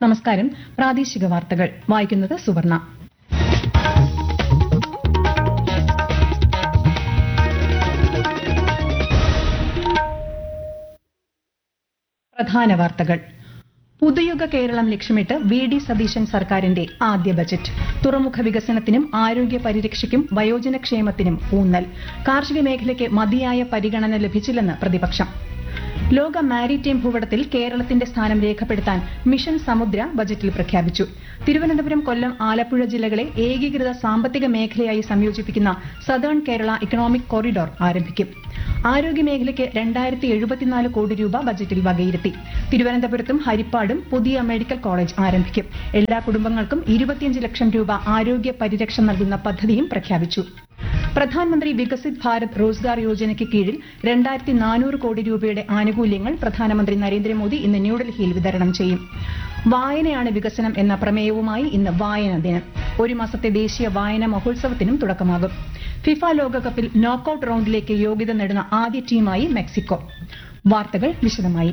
നമസ്കാരം പ്രാദേശിക വാർത്തകൾ വായിക്കുന്നത് സുവർണ പ്രധാന വാർത്തകൾ പുതുയുഗ കേരളം ലക്ഷ്യമിട്ട് വി ഡി സതീശൻ സർക്കാരിന്റെ ആദ്യ ബജറ്റ് തുറമുഖ വികസനത്തിനും ആരോഗ്യ പരിരക്ഷയ്ക്കും വയോജനക്ഷേമത്തിനും ഊന്നൽ കാർഷിക മേഖലയ്ക്ക് മതിയായ പരിഗണന ലഭിച്ചില്ലെന്ന് പ്രതിപക്ഷം ലോക മാരിടൈം ഭൂപടത്തിൽ കേരളത്തിന്റെ സ്ഥാനം രേഖപ്പെടുത്താൻ മിഷൻ സമുദ്ര ബജറ്റിൽ പ്രഖ്യാപിച്ചു തിരുവനന്തപുരം കൊല്ലം ആലപ്പുഴ ജില്ലകളെ ഏകീകൃത സാമ്പത്തിക മേഖലയായി സംയോജിപ്പിക്കുന്ന സദേൺ കേരള ഇക്കണോമിക് കോറിഡോർ ആരംഭിക്കും ആരോഗ്യ മേഖലയ്ക്ക് രണ്ടായിരത്തി എഴുപത്തിനാല് കോടി രൂപ ബജറ്റിൽ വകയിരുത്തി തിരുവനന്തപുരത്തും ഹരിപ്പാടും പുതിയ മെഡിക്കൽ കോളേജ് ആരംഭിക്കും എല്ലാ കുടുംബങ്ങൾക്കും ഇരുപത്തിയഞ്ച് ലക്ഷം രൂപ ആരോഗ്യ പരിരക്ഷ നൽകുന്ന പദ്ധതിയും പ്രഖ്യാപിച്ചു പ്രധാനമന്ത്രി വികസിത് ഭാരത് റോസ്ഗാർ യോജനയ്ക്ക് കീഴിൽ രണ്ടായിരത്തി നാനൂറ് കോടി രൂപയുടെ ആനുകൂല്യങ്ങൾ പ്രധാനമന്ത്രി നരേന്ദ്രമോദി ഇന്ന് ന്യൂഡൽഹിയിൽ വിതരണം ചെയ്യും വായനയാണ് വികസനം എന്ന പ്രമേയവുമായി ഇന്ന് വായന ദിനം ഒരു മാസത്തെ ദേശീയ വായന മഹോത്സവത്തിനും തുടക്കമാകും ഫിഫ ലോകകപ്പിൽ നോക്കൌട്ട് റൌണ്ടിലേക്ക് യോഗ്യത നേടുന്ന ആദ്യ ടീമായി മെക്സിക്കോ വാർത്തകൾ വിശദമായി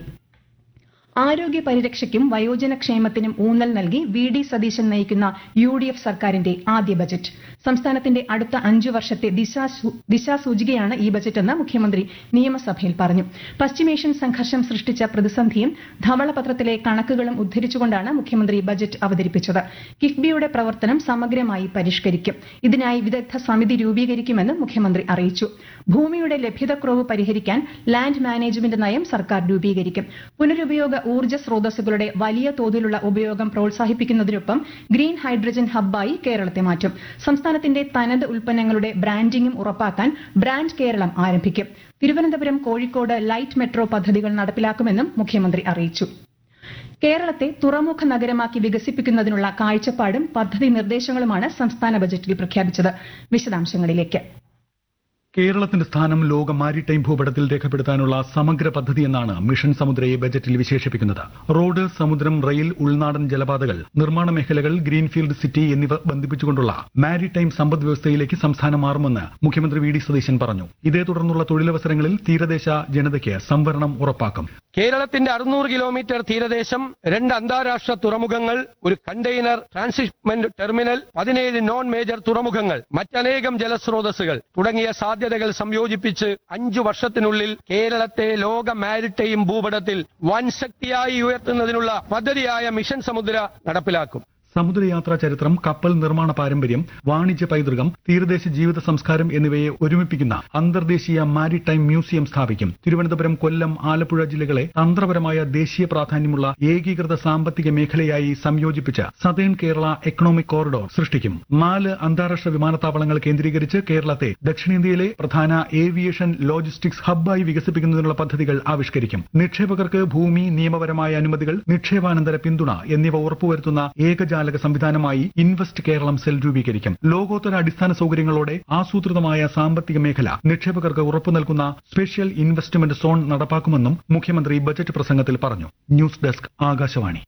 ആരോഗ്യ പരിരക്ഷയ്ക്കും വയോജനക്ഷേമത്തിനും ഊന്നൽ നൽകി വി ഡി സതീശൻ നയിക്കുന്ന യു ഡി എഫ് സർക്കാരിന്റെ ആദ്യ ബജറ്റ് സംസ്ഥാനത്തിന്റെ അടുത്ത അഞ്ചു വർഷത്തെ ദിശാസൂ- ദിശാസൂചികയാണ് ഈ ബജറ്റെന്ന് മുഖ്യമന്ത്രി നിയമസഭയിൽ പറഞ്ഞു പശ്ചിമേഷ്യൻ സംഘർഷം സൃഷ്ടിച്ച പ്രതിസന്ധിയും ധവളപത്രത്തിലെ കണക്കുകളും ഉദ്ധരിച്ചുകൊണ്ടാണ് മുഖ്യമന്ത്രി ബജറ്റ് അവതരിപ്പിച്ചത് കിഫ്ബിയുടെ പ്രവർത്തനം സമഗ്രമായി പരിഷ്കരിക്കും ഇതിനായി വിദഗ്ധ സമിതി രൂപീകരിക്കുമെന്ന് മുഖ്യമന്ത്രി അറിയിച്ചു ഭൂമിയുടെ ലഭ്യതക്കുറവ് പരിഹരിക്കാൻ ലാൻഡ് മാനേജ്മെന്റ് നയം സർക്കാർ രൂപീകരിക്കും പുനരുപയോഗ ഊർജ്ജ സ്രോതസ്സുകളുടെ വലിയ തോതിലുള്ള ഉപയോഗം പ്രോത്സാഹിപ്പിക്കുന്നതിനൊപ്പം ഗ്രീൻ ഹൈഡ്രജൻ ഹബ്ബായി കേരളത്തെ മാറ്റും സംസ്ഥാനത്തിന്റെ തനത് ഉൽപ്പന്നങ്ങളുടെ ബ്രാൻഡിംഗും ഉറപ്പാക്കാൻ ബ്രാൻഡ് കേരളം ആരംഭിക്കും തിരുവനന്തപുരം കോഴിക്കോട് ലൈറ്റ് മെട്രോ പദ്ധതികൾ നടപ്പിലാക്കുമെന്നും മുഖ്യമന്ത്രി അറിയിച്ചു കേരളത്തെ തുറമുഖ നഗരമാക്കി വികസിപ്പിക്കുന്നതിനുള്ള കാഴ്ചപ്പാടും പദ്ധതി നിർദ്ദേശങ്ങളുമാണ് സംസ്ഥാന ബജറ്റിൽ പ്രഖ്യാപിച്ചത് വിശദാംശങ്ങളിലേക്ക് കേരളത്തിന്റെ സ്ഥാനം ലോക മാരിടൈം ഭൂപടത്തിൽ രേഖപ്പെടുത്താനുള്ള സമഗ്ര പദ്ധതിയെന്നാണ് മിഷൻ സമുദ്രയെ ബജറ്റിൽ വിശേഷിപ്പിക്കുന്നത് റോഡ് സമുദ്രം റെയിൽ ഉൾനാടൻ ജലപാതകൾ നിർമ്മാണ മേഖലകൾ ഗ്രീൻഫീൽഡ് സിറ്റി എന്നിവ ബന്ധിപ്പിച്ചുകൊണ്ടുള്ള മാരിടൈം സമ്പദ് വ്യവസ്ഥയിലേക്ക് സംസ്ഥാനം മാറുമെന്ന് മുഖ്യമന്ത്രി വി ഡി സതീശൻ പറഞ്ഞു ഇതേ തുടർന്നുള്ള തൊഴിലവസരങ്ങളിൽ തീരദേശ ജനതയ്ക്ക് സംവരണം ഉറപ്പാക്കും കേരളത്തിന്റെ അറുന്നൂറ് കിലോമീറ്റർ തീരദേശം രണ്ട് അന്താരാഷ്ട്ര തുറമുഖങ്ങൾ ഒരു കണ്ടെയ്നർ ട്രാൻസിറ്റ്മെന്റ് ടെർമിനൽ പതിനേഴ് നോൺ മേജർ തുറമുഖങ്ങൾ മറ്റനേകം ജലസ്രോതസ്സുകൾ തുടങ്ങിയ സാധ്യതകൾ സംയോജിപ്പിച്ച് അഞ്ചു വർഷത്തിനുള്ളിൽ കേരളത്തെ ലോക മാരിടൈം ഭൂപടത്തിൽ വൻ ശക്തിയായി ഉയർത്തുന്നതിനുള്ള പദ്ധതിയായ മിഷൻ സമുദ്ര നടപ്പിലാക്കും സമുദ്രയാത്രാ ചരിത്രം കപ്പൽ നിർമ്മാണ പാരമ്പര്യം വാണിജ്യ പൈതൃകം തീരദേശ ജീവിത സംസ്കാരം എന്നിവയെ ഒരുമിപ്പിക്കുന്ന അന്തർദേശീയ മാരിടൈം മ്യൂസിയം സ്ഥാപിക്കും തിരുവനന്തപുരം കൊല്ലം ആലപ്പുഴ ജില്ലകളെ തന്ത്രപരമായ ദേശീയ പ്രാധാന്യമുള്ള ഏകീകൃത സാമ്പത്തിക മേഖലയായി സംയോജിപ്പിച്ച് സതേൺ കേരള എക്കണോമിക് കോറിഡോർ സൃഷ്ടിക്കും നാല് അന്താരാഷ്ട്ര വിമാനത്താവളങ്ങൾ കേന്ദ്രീകരിച്ച് കേരളത്തെ ദക്ഷിണേന്ത്യയിലെ പ്രധാന ഏവിയേഷൻ ലോജിസ്റ്റിക്സ് ഹബ്ബായി വികസിപ്പിക്കുന്നതിനുള്ള പദ്ധതികൾ ആവിഷ്കരിക്കും നിക്ഷേപകർക്ക് ഭൂമി നിയമപരമായ അനുമതികൾ നിക്ഷേപാനന്തര പിന്തുണ എന്നിവ ഉറപ്പുവരുത്തുന്ന ഏകജാലക സംവിധാനമായി ഇൻവെസ്റ്റ് കേരളം സെൽ രൂപീകരിക്കും ലോകോത്തര അടിസ്ഥാന സൗകര്യങ്ങളോടെ ആസൂത്രിതമായ സാമ്പത്തിക മേഖല നിക്ഷേപകർക്ക് ഉറപ്പു നൽകുന്ന സ്പെഷ്യൽ ഇൻവെസ്റ്റ്മെന്റ് സോൺ നടപ്പാക്കുമെന്നും മുഖ്യമന്ത്രി ബജറ്റ് പ്രസംഗത്തിൽ പറഞ്ഞു ന്യൂസ് ഡെസ്ക് ആകാശവാണി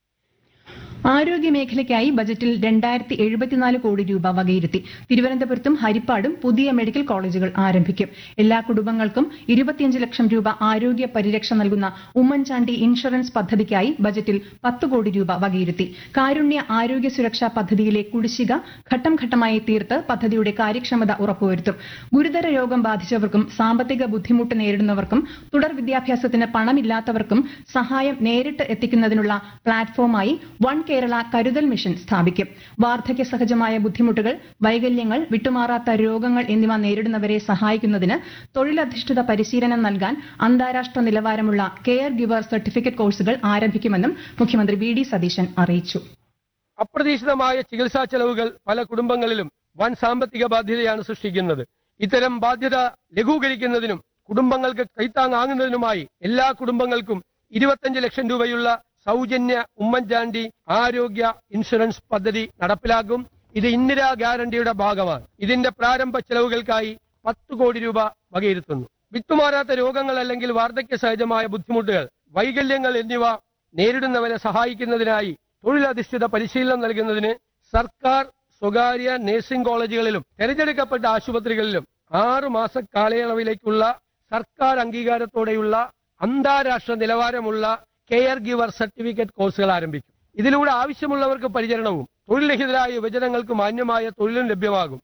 ആരോഗ്യ മേഖലയ്ക്കായി ബജറ്റിൽ രണ്ടായിരത്തി എഴുപത്തിനാല് കോടി രൂപ വകയിരുത്തി തിരുവനന്തപുരത്തും ഹരിപ്പാടും പുതിയ മെഡിക്കൽ കോളേജുകൾ ആരംഭിക്കും എല്ലാ കുടുംബങ്ങൾക്കും ഇരുപത്തിയഞ്ച് ലക്ഷം രൂപ ആരോഗ്യ പരിരക്ഷ നൽകുന്ന ഉമ്മൻചാണ്ടി ഇൻഷുറൻസ് പദ്ധതിക്കായി ബജറ്റിൽ പത്ത് കോടി രൂപ വകയിരുത്തി കാരുണ്യ ആരോഗ്യ സുരക്ഷാ പദ്ധതിയിലെ കുടിശ്ശിക ഘട്ടം ഘട്ടമായി തീർത്ത് പദ്ധതിയുടെ കാര്യക്ഷമത ഉറപ്പുവരുത്തും ഗുരുതര രോഗം ബാധിച്ചവർക്കും സാമ്പത്തിക ബുദ്ധിമുട്ട് നേരിടുന്നവർക്കും തുടർ വിദ്യാഭ്യാസത്തിന് പണമില്ലാത്തവർക്കും സഹായം നേരിട്ട് എത്തിക്കുന്നതിനുള്ള പ്ലാറ്റ്ഫോമായി വൺ കേരള കരുതൽ മിഷൻ സ്ഥാപിക്കും വാർദ്ധക്യ സഹജമായ ബുദ്ധിമുട്ടുകൾ വൈകല്യങ്ങൾ വിട്ടുമാറാത്ത രോഗങ്ങൾ എന്നിവ നേരിടുന്നവരെ സഹായിക്കുന്നതിന് തൊഴിലധിഷ്ഠിത പരിശീലനം നൽകാൻ അന്താരാഷ്ട്ര നിലവാരമുള്ള കെയർ ഗിവർ സർട്ടിഫിക്കറ്റ് കോഴ്സുകൾ ആരംഭിക്കുമെന്നും മുഖ്യമന്ത്രി വി ഡി സതീശൻ അറിയിച്ചു അപ്രതീക്ഷിതമായ ചികിത്സാ ചെലവുകൾ പല കുടുംബങ്ങളിലും വൻ സാമ്പത്തിക ബാധ്യതയാണ് സൃഷ്ടിക്കുന്നത് ഇത്തരം ബാധ്യത ലഘൂകരിക്കുന്നതിനും കുടുംബങ്ങൾക്ക് കൈത്താങ്ങാകുന്നതിനുമായി എല്ലാ കുടുംബങ്ങൾക്കും ഇരുപത്തഞ്ച് ലക്ഷം രൂപയുള്ള സൗജന്യ ഉമ്മൻചാണ്ടി ആരോഗ്യ ഇൻഷുറൻസ് പദ്ധതി നടപ്പിലാക്കും ഇത് ഇന്ദിരാ ഗ്യാരണ്ടിയുടെ ഭാഗമാണ് ഇതിന്റെ പ്രാരംഭ ചെലവുകൾക്കായി പത്ത് കോടി രൂപ വകയിരുത്തുന്നു വിട്ടുമാറാത്ത രോഗങ്ങൾ അല്ലെങ്കിൽ വാർദ്ധക്യ സഹജമായ ബുദ്ധിമുട്ടുകൾ വൈകല്യങ്ങൾ എന്നിവ നേരിടുന്നവരെ സഹായിക്കുന്നതിനായി തൊഴിലധിഷ്ഠിത പരിശീലനം നൽകുന്നതിന് സർക്കാർ സ്വകാര്യ നഴ്സിംഗ് കോളേജുകളിലും തെരഞ്ഞെടുക്കപ്പെട്ട ആശുപത്രികളിലും ആറു മാസ കാലയളവിലേക്കുള്ള സർക്കാർ അംഗീകാരത്തോടെയുള്ള അന്താരാഷ്ട്ര നിലവാരമുള്ള കെയർ ഗിവർ സർട്ടിഫിക്കറ്റ് കോഴ്സുകൾ ആരംഭിക്കും ഇതിലൂടെ ആവശ്യമുള്ളവർക്ക് പരിചരണവും തൊഴിൽ രഹിതരായ യുവജനങ്ങൾക്ക് മാന്യമായ തൊഴിലും ലഭ്യമാകും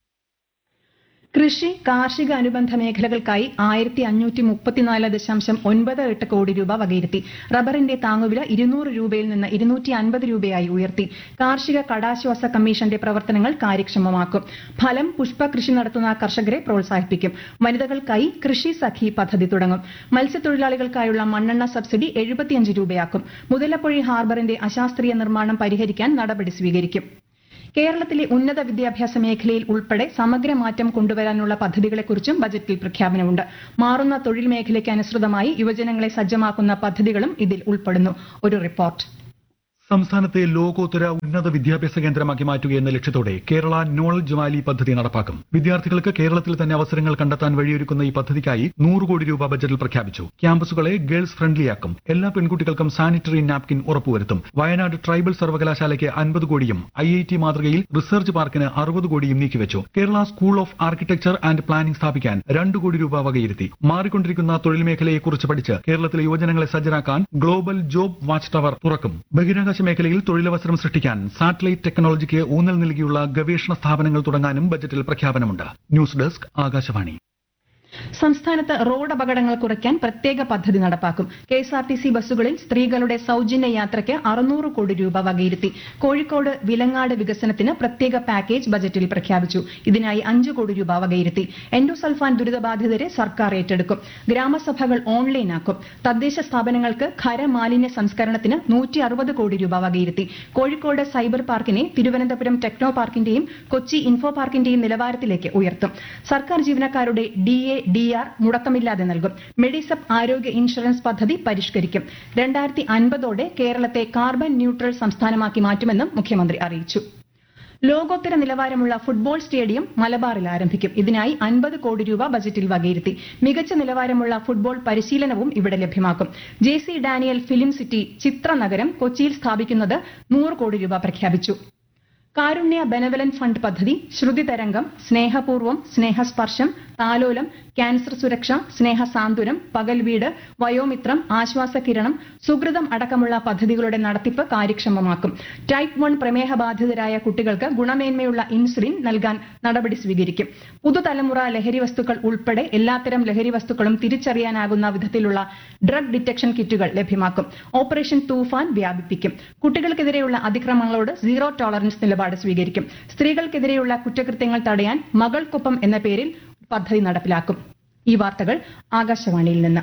കൃഷി കാർഷിക അനുബന്ധ മേഖലകൾക്കായി ആയിരത്തി അഞ്ഞൂറ്റി മുപ്പത്തിനാല് ദശാംശം ഒൻപത് എട്ട് കോടി രൂപ വകയിരുത്തി റബ്ബറിന്റെ താങ്ങുവില ഇരുന്നൂറ് രൂപയിൽ നിന്ന് ഇരുന്നൂറ്റി അൻപത് രൂപയായി ഉയർത്തി കാർഷിക കടാശ്വാസ കമ്മീഷന്റെ പ്രവർത്തനങ്ങൾ കാര്യക്ഷമമാക്കും ഫലം പുഷ്പ കൃഷി നടത്തുന്ന കർഷകരെ പ്രോത്സാഹിപ്പിക്കും വനിതകൾക്കായി കൃഷി സഖി പദ്ധതി തുടങ്ങും മത്സ്യത്തൊഴിലാളികൾക്കായുള്ള മണ്ണെണ്ണ സബ്സിഡി എഴുപത്തിയഞ്ച് രൂപയാക്കും മുതലപ്പൊഴി ഹാർബറിന്റെ അശാസ്ത്രീയ നിർമ്മാണം പരിഹരിക്കാൻ നടപടി സ്വീകരിക്കും കേരളത്തിലെ ഉന്നത വിദ്യാഭ്യാസ മേഖലയിൽ ഉൾപ്പെടെ സമഗ്ര മാറ്റം കൊണ്ടുവരാനുള്ള പദ്ധതികളെക്കുറിച്ചും ബജറ്റിൽ പ്രഖ്യാപനമുണ്ട് മാറുന്ന തൊഴിൽ മേഖലയ്ക്ക് അനുസൃതമായി യുവജനങ്ങളെ സജ്ജമാക്കുന്ന പദ്ധതികളും ഇതിൽ ഉൾപ്പെടുന്നു ഒരു റിപ്പോർട്ട് സംസ്ഥാനത്തെ ലോകോത്തര ഉന്നത വിദ്യാഭ്യാസ കേന്ദ്രമാക്കി മാറ്റുക എന്ന ലക്ഷ്യത്തോടെ കേരള നോളജ് വാലി പദ്ധതി നടപ്പാക്കും വിദ്യാർത്ഥികൾക്ക് കേരളത്തിൽ തന്നെ അവസരങ്ങൾ കണ്ടെത്താൻ വഴിയൊരുക്കുന്ന ഈ പദ്ധതിക്കായി നൂറ് കോടി രൂപ ബജറ്റിൽ പ്രഖ്യാപിച്ചു ക്യാമ്പസുകളെ ഗേൾസ് ഫ്രണ്ട്ലിയാക്കും എല്ലാ പെൺകുട്ടികൾക്കും സാനിറ്ററി നാപ്കിൻ ഉറപ്പുവരുത്തും വയനാട് ട്രൈബൽ സർവകലാശാലയ്ക്ക് അൻപത് കോടിയും ഐ ഐ ടി മാതൃകയിൽ റിസർച്ച് പാർക്കിന് അറുപത് കോടിയും നീക്കിവെച്ചു Kerala school of architecture and planning സ്ഥാപിക്കാൻ രണ്ട് കോടി രൂപ വകയിരുത്തി മാറിക്കൊണ്ടിരിക്കുന്ന തൊഴിൽ മേഖലയെക്കുറിച്ച് പഠിച്ച് കേരളത്തിലെ യുവജനങ്ങളെ സജ്ജരാക്കാൻ ഗ്ലോബൽ ജോബ് വാച്ച് ടവർ തുറക്കും ബഹിരാകാശ മേഖലയിൽ തൊഴിലവസരം സൃഷ്ടിക്കാൻ സാറ്റലൈറ്റ് ടെക്നോളജിക്ക് ഊന്നൽ നൽകിയുള്ള ഗവേഷണ സ്ഥാപനങ്ങൾ തുടങ്ങാനും ബജറ്റിൽ പ്രഖ്യാപനമുണ്ട് ന്യൂസ് ഡെസ്ക് ആകാശവാണി സംസ്ഥാനത്ത് റോഡ് അപകടങ്ങൾ കുറയ്ക്കാൻ പ്രത്യേക പദ്ധതി നടപ്പാക്കും K S R T C ബസ്സുകളിൽ സ്ത്രീകളുടെ സൌജന്യ യാത്രയ്ക്ക് അറുന്നൂറ് കോടി രൂപ വകയിരുത്തി കോഴിക്കോട് വിലങ്ങാട് വികസനത്തിന് പ്രത്യേക പാക്കേജ് ബജറ്റിൽ പ്രഖ്യാപിച്ചു ഇതിനായി അഞ്ച് കോടി രൂപ വകയിരുത്തി എൻഡോസൾഫാൻ ദുരിതബാധിതരെ സർക്കാർ ഏറ്റെടുക്കും ഗ്രാമസഭകൾ ഓൺലൈനാക്കും തദ്ദേശ സ്ഥാപനങ്ങൾക്ക് ഖരമാലിന്യ സംസ്കരണത്തിന് നൂറ്റി അറുപത് കോടി രൂപ വകയിരുത്തി കോഴിക്കോട് സൈബർ പാർക്കിനെ തിരുവനന്തപുരം ടെക്നോ പാർക്കിന്റെയും കൊച്ചി ഇൻഫോ പാർക്കിന്റെയും നിലവാരത്തിലേക്ക് ഉയർത്തും സർക്കാർ ജീവനക്കാരുടെ ഡി എ ഡി ആർ മുടക്കമില്ലാതെ നൽകും മെഡിസപ്പ് ആരോഗ്യ ഇൻഷുറൻസ് പദ്ധതി പരിഷ്കരിക്കും രണ്ടായിരത്തി അൻപതോടെ കേരളത്തെ കാർബൺ ന്യൂട്രൽ സംസ്ഥാനമാക്കി മാറ്റുമെന്നും മുഖ്യമന്ത്രി അറിയിച്ചു ലോകോത്തര നിലവാരമുള്ള ഫുട്ബോൾ സ്റ്റേഡിയം മലബാറിൽ ആരംഭിക്കും ഇതിനായി അൻപത് കോടി രൂപ ബജറ്റിൽ വകയിരുത്തി മികച്ച നിലവാരമുള്ള ഫുട്ബോൾ പരിശീലനവും ഇവിടെ ലഭ്യമാക്കും J C Daniel film city ചിത്രനഗരം കൊച്ചിയിൽ സ്ഥാപിക്കുന്നത് നൂറ് കോടി രൂപ പ്രഖ്യാപിച്ചു കാരുണ്യ ബെനവലന്റ് ഫണ്ട് പദ്ധതി ശ്രുതി തരംഗം സ്നേഹപൂർവം സ്നേഹസ്പർശം താലോലം ക്യാൻസർ സുരക്ഷ സ്നേഹസാന്ത്വനം പകൽ വീട് വയോമിത്രം ആശ്വാസകിരണം സുഹൃതം അടക്കമുള്ള പദ്ധതികളുടെ നടത്തിപ്പ് കാര്യക്ഷമമാക്കും ടൈപ്പ് വൺ പ്രമേഹ ബാധിതരായ കുട്ടികൾക്ക് ഗുണമേന്മയുള്ള ഇൻസുലിൻ നൽകാൻ നടപടി സ്വീകരിക്കും പുതുതലമുറ ലഹരി വസ്തുക്കൾ ഉൾപ്പെടെ എല്ലാത്തരം ലഹരി വസ്തുക്കളും തിരിച്ചറിയാനാകുന്ന വിധത്തിലുള്ള ഡ്രഗ് ഡിറ്റക്ഷൻ കിറ്റുകൾ ലഭ്യമാക്കും ഓപ്പറേഷൻ തൂഫാൻ വ്യാപിപ്പിക്കും കുട്ടികൾക്കെതിരെയുള്ള അതിക്രമങ്ങളോട് സീറോ ടോളറൻസ് നിലപാട് സ്വീകരിക്കും സ്ത്രീകൾക്കെതിരെയുള്ള കുറ്റകൃത്യങ്ങൾ തടയാൻ മകൾക്കൊപ്പം എന്ന പേരിൽ പദ്ധതി നടപ്പിലാക്കും ഈ വാർത്തകൾ ആകാശവാണിയിൽ നിന്ന്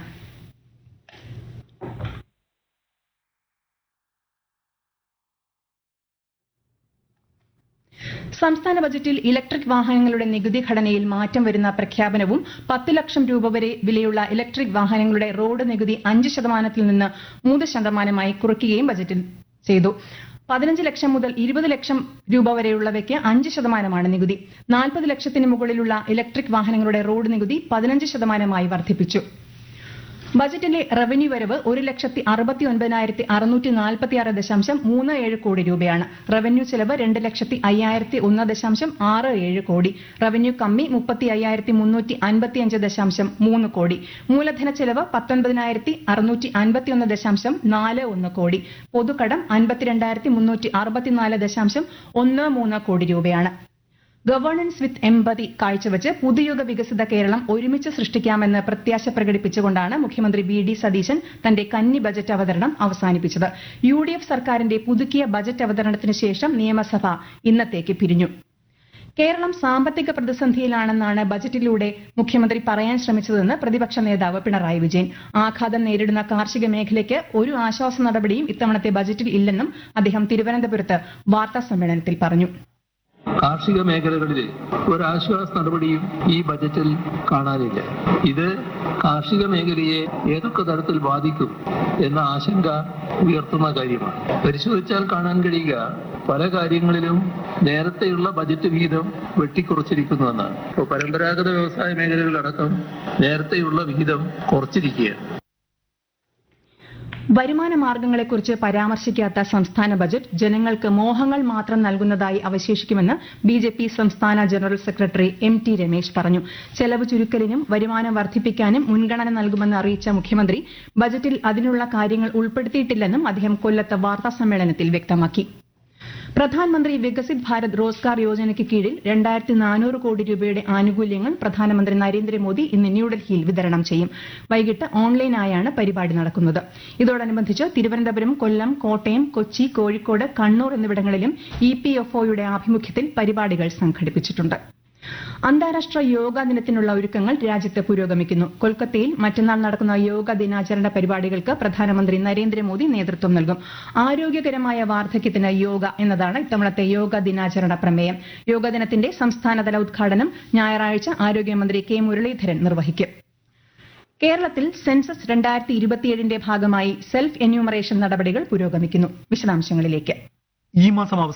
സംസ്ഥാന ബജറ്റിൽ ഇലക്ട്രിക് വാഹനങ്ങളുടെ നികുതി ഘടനയിൽ മാറ്റം വരുന്ന പ്രഖ്യാപനവും പത്ത് ലക്ഷം രൂപ വരെ വിലയുള്ള ഇലക്ട്രിക് വാഹനങ്ങളുടെ റോഡ് നികുതി അഞ്ച് ശതമാനത്തിൽ നിന്ന് മൂന്ന് ശതമാനമായി കുറയ്ക്കുകയും ബജറ്റിൽ ചെയ്തു പതിനഞ്ച് ലക്ഷം മുതൽ ഇരുപത് ലക്ഷം രൂപ വരെയുള്ളവയ്ക്ക് അഞ്ച് ശതമാനമാണ് നികുതി നാൽപ്പത് ലക്ഷത്തിന് മുകളിലുള്ള ഇലക്ട്രിക് വാഹനങ്ങളുടെ റോഡ് നികുതി പതിനഞ്ച് ശതമാനമായി വർദ്ധിപ്പിച്ചു ബജറ്റിലെ റവന്യൂ വരവ് ഒരു ലക്ഷത്തി അറുപത്തി ഒൻപതിനായിരത്തി അറുന്നൂറ്റി നാൽപ്പത്തിയാറ് ദശാംശം മൂന്ന് ഏഴ് കോടി രൂപയാണ് റവന്യൂ ചെലവ് രണ്ട് ലക്ഷത്തി അയ്യായിരത്തി ഒന്ന് ദശാംശം ആറ് ഏഴ് കോടി റവന്യൂ കമ്മി മുപ്പത്തി അയ്യായിരത്തി മുന്നൂറ്റി അൻപത്തിയഞ്ച് ദശാംശം മൂന്ന് കോടി മൂലധന ചെലവ് പത്തൊൻപതിനായിരത്തി അറുന്നൂറ്റി അൻപത്തിയൊന്ന് ദശാംശം നാല് ഒന്ന് കോടി പൊതുകടം അൻപത്തിരണ്ടായിരത്തി മുന്നൂറ്റി അറുപത്തിനാല് ദശാംശം ഒന്ന് മൂന്ന് കോടി രൂപയാണ് ഗവേണൻസ് വിത്ത് എമ്പതി കാഴ്ചവെച്ച് പുതുയുഗ വികസിത കേരളം ഒരുമിച്ച് സൃഷ്ടിക്കാമെന്ന് പ്രത്യാശ പ്രകടിപ്പിച്ചുകൊണ്ടാണ് മുഖ്യമന്ത്രി വി ഡി സതീശൻ തന്റെ കന്നി ബജറ്റ് അവതരണം അവസാനിപ്പിച്ചത് യു ഡി എഫ് സർക്കാരിന്റെ പുതുക്കിയ ബജറ്റ് അവതരണത്തിന് ശേഷം നിയമസഭ ഇന്നത്തേക്ക് പിരിഞ്ഞു കേരളം സാമ്പത്തിക പ്രതിസന്ധിയിലാണെന്നാണ് ബജറ്റിലൂടെ മുഖ്യമന്ത്രി പറയാൻ ശ്രമിച്ചതെന്ന് പ്രതിപക്ഷ നേതാവ് പിണറായി വിജയൻ ആഘാതം നേരിടുന്ന കാർഷിക മേഖലയ്ക്ക് ഒരു ആശ്വാസ നടപടിയും ഇത്തവണത്തെ ബജറ്റിൽ ഇല്ലെന്നും അദ്ദേഹം തിരുവനന്തപുരത്ത് വാർത്താ സമ്മേളനത്തിൽ പറഞ്ഞു കാർഷിക മേഖലകളിൽ ഒരാശ്വാസ നടപടിയും ഈ ബജറ്റിൽ കാണാനില്ല ഇത് കാർഷിക മേഖലയെ ഏതൊക്കെ തരത്തിൽ ബാധിക്കും എന്ന ആശങ്ക ഉയർത്തുന്ന കാര്യമാണ് പരിശോധിച്ചാൽ കാണാൻ കഴിയുക പല കാര്യങ്ങളിലും നേരത്തെയുള്ള ബജറ്റ് വിഹിതം വെട്ടിക്കുറച്ചിരിക്കുന്നുവെന്നാണ് ഇപ്പോൾ പരമ്പരാഗത വ്യവസായ മേഖലകളിലടക്കം നേരത്തെയുള്ള വിഹിതം കുറച്ചിരിക്കുകയാണ് വരുമാന മാർഗങ്ങളെക്കുറിച്ച് പരാമർശിക്കാത്ത സംസ്ഥാന ബജറ്റ് ജനങ്ങൾക്ക് മോഹങ്ങൾ മാത്രം നൽകുന്നതായി അവശേഷിക്കുമെന്ന് ബി ജെ പി സംസ്ഥാന general secretary M T Ramesh പറഞ്ഞു ചെലവ് ചുരുക്കലിനും വരുമാനം വർദ്ധിപ്പിക്കാനും മുൻഗണന നൽകുമെന്ന് അറിയിച്ച മുഖ്യമന്ത്രി ബജറ്റിൽ അതിനുള്ള കാര്യങ്ങൾ ഉൾപ്പെടുത്തിയിട്ടില്ലെന്നും അദ്ദേഹം കൊല്ലത്ത് വാർത്താസമ്മേളനത്തിൽ വ്യക്തമാക്കി പ്രധാനമന്ത്രി വികസിത് ഭാരത് റോസ്ഗാർ യോജനയ്ക്ക് കീഴിൽ രണ്ടായിരത്തി നാനൂറ് കോടി രൂപയുടെ ആനുകൂല്യങ്ങൾ പ്രധാനമന്ത്രി നരേന്ദ്രമോദി ഇന്ന് ന്യൂഡൽഹിയിൽ വിതരണം ചെയ്യും വൈകിട്ട് ഓൺലൈനായാണ് പരിപാടി നടക്കുന്നത് ഇതോടനുബന്ധിച്ച് തിരുവനന്തപുരം കൊല്ലം കോട്ടയം കൊച്ചി കോഴിക്കോട് കണ്ണൂർ എന്നിവിടങ്ങളിലും ഇ പി എഫ് ഒയുടെ ആഭിമുഖ്യത്തിൽ പരിപാടികൾ സംഘടിപ്പിച്ചിട്ടുണ്ട് അന്താരാഷ്ട്ര യോഗാ ദിനത്തിനുള്ള ഒരുക്കങ്ങൾ രാജ്യത്ത് പുരോഗമിക്കുന്നു കൊൽക്കത്തയിൽ മറ്റന്നാൾ നടക്കുന്ന യോഗ ദിനാചരണ പരിപാടികൾക്ക് പ്രധാനമന്ത്രി നരേന്ദ്രമോദി നേതൃത്വം നൽകും ആരോഗ്യകരമായ വാർദ്ധക്യത്തിന് യോഗ എന്നതാണ് ഇത്തവണത്തെ യോഗ ദിനാചരണ പ്രമേയം യോഗ ദിനത്തിന്റെ സംസ്ഥാനതല ഉദ്ഘാടനം ഞായറാഴ്ച ആരോഗ്യമന്ത്രി കെ മുരളീധരൻ നിർവഹിക്കും കേരളത്തിൽ സെൻസസ് രണ്ടായിരത്തി ഇരുപത്തിയേഴിന്റെ ഭാഗമായി സെൽഫ് എന്യൂമറേഷൻ നടപടികൾ പുരോഗമിക്കുന്നു വിശദാംശങ്ങളിലേക്ക് ഈ മാസം